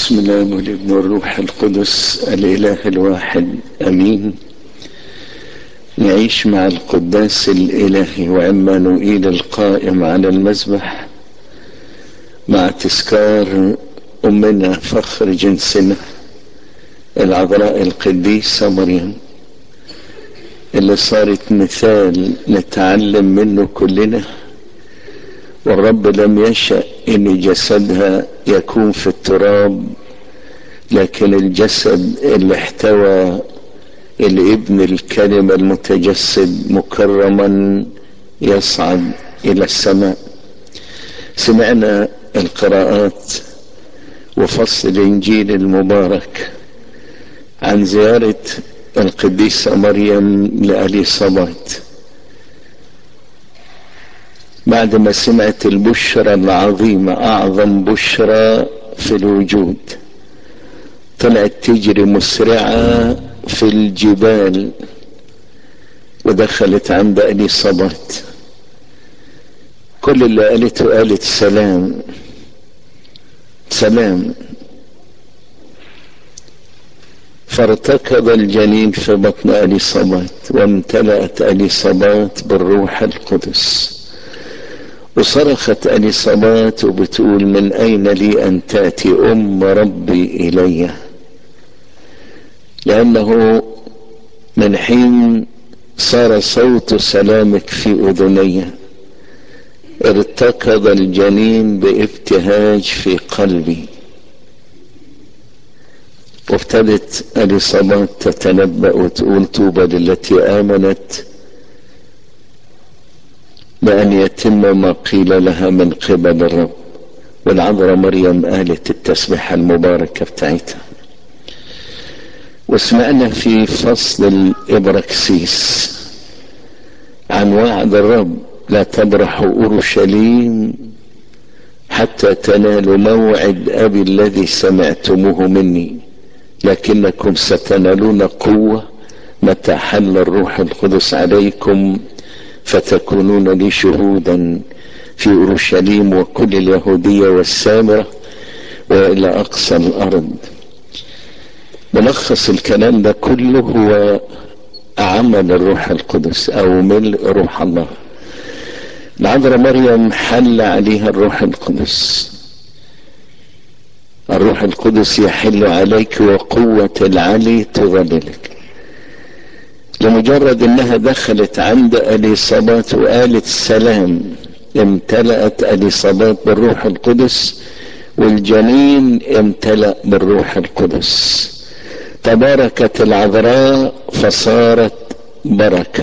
بسم الله والابن والروح القدس الاله الواحد امين نعيش مع القداس الالهي وعمانوئيل القائم على المذبح مع تذكار امنا فخر جنسنا العذراء القديسه مريم اللي صارت مثال نتعلم منه كلنا والرب لم يشأ ان جسدها يكون في التراب لكن الجسد اللي احتوى الابن الكلمة المتجسد مكرما يصعد الى السماء سمعنا القراءات وفصل الانجيل المبارك عن زيارة القديسة مريم لأليصابات بعد ما سمعت البشرى العظيمة أعظم بشرى في الوجود طلعت تجري مسرعة في الجبال ودخلت عند أليصابات كل اللي قالته قالت سلام سلام فارتكض الجنين في بطن أليصابات وامتلأت أليصابات بالروح القدس وصرخت أليصابات وبتقول من أين لي أن تأتي أم ربي إلي لأنه من حين صار صوت سلامك في أذني ارتكض الجنين بابتهاج في قلبي وابتدت اليصابات تتنبأ وتقول طوبى للتي آمنت بأن يتم ما قيل لها من قبل الرب والعذراء مريم قالت التسبيحة المباركة بتاعتها وسمعنا في فصل الإبراكسيس عن وعد الرب لا تبرحوا أورشليم حتى تنالوا موعد أبي الذي سمعتموه مني لكنكم ستنالون قوة متى حل الروح القدس عليكم فتكونون لي شهودا في اورشليم وكل اليهوديه والسامره والى اقصى الارض ملخص الكلام ده كله هو عمل الروح القدس او ملء روح الله العذراء مريم حل عليها الروح القدس الروح القدس يحل عليك وقوة العلي تظللك لمجرد انها دخلت عند اليصابات وقالت سلام امتلأت اليصابات بالروح القدس والجنين امتلأ بالروح القدس تباركت العذراء فصارت بركة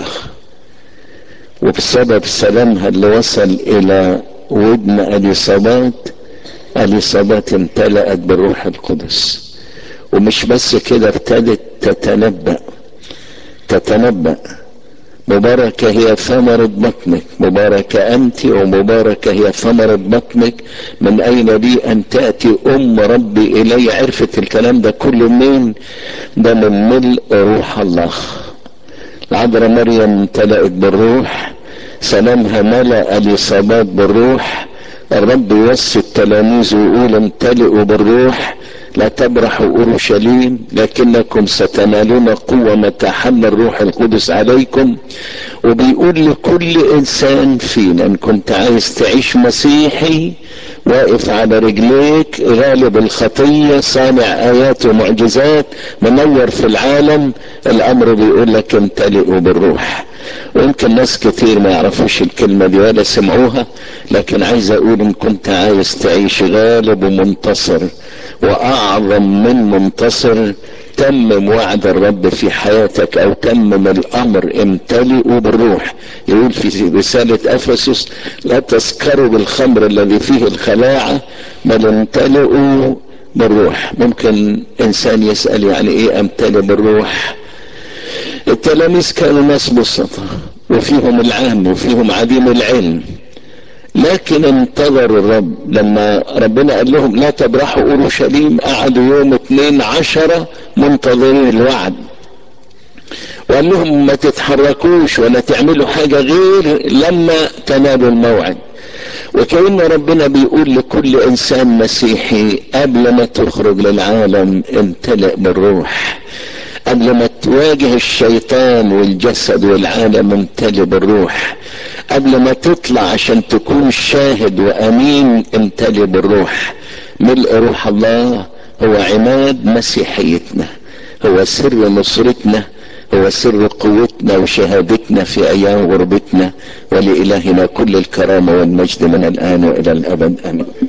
وبسبب سلامها اللي وصل الى ودن اليصابات اليصابات امتلأت بالروح القدس ومش بس كده ابتدت تتنبأ تتنبأ مباركة هي ثمرة بطنك مباركة أنت ومباركة هي ثمرة بطنك من أين لي أن تأتي أم ربي إلي عرفت الكلام ده كله منين ده من ملء روح الله العذراء مريم امتلأت بالروح سلامها ملأ الإصابات بالروح الرب يوصي التلاميذ ويقول امتلئوا بالروح لا تبرحوا اورشليم لكنكم ستنالون قوه متى حل الروح القدس عليكم وبيقول لكل انسان فينا ان كنت عايز تعيش مسيحي واقف على رجليك غالب الخطيه صانع ايات ومعجزات منور في العالم الامر بيقول لك امتلئوا بالروح ويمكن ناس كتير ما يعرفوش الكلمة دي ولا سمعوها لكن عايز اقول ان كنت عايز تعيش غالب ومنتصر واعظم من منتصر تمم وعد الرب في حياتك او تمم الامر امتلئوا بالروح يقول في رسالة افسس لا تسكروا بالخمر الذي فيه الخلاعة بل امتلئوا بالروح ممكن انسان يسأل يعني ايه امتلئ بالروح التلاميذ كانوا ناس بسطة وفيهم العام وفيهم عديم العلم لكن انتظروا الرب لما ربنا قال لهم لا تبرحوا اورشليم قعدوا يوم اتنين عشرة منتظرين الوعد وقال لهم ما تتحركوش ولا تعملوا حاجة غير لما تنالوا الموعد وكأن ربنا بيقول لكل انسان مسيحي قبل ما تخرج للعالم امتلئ بالروح قبل ما تواجه الشيطان والجسد والعالم امتلئ بالروح قبل ما تطلع عشان تكون شاهد وامين امتلئ بالروح ملء روح الله هو عماد مسيحيتنا هو سر نصرتنا هو سر قوتنا وشهادتنا في ايام غربتنا ولالهنا كل الكرامه والمجد من الان والى الابد امين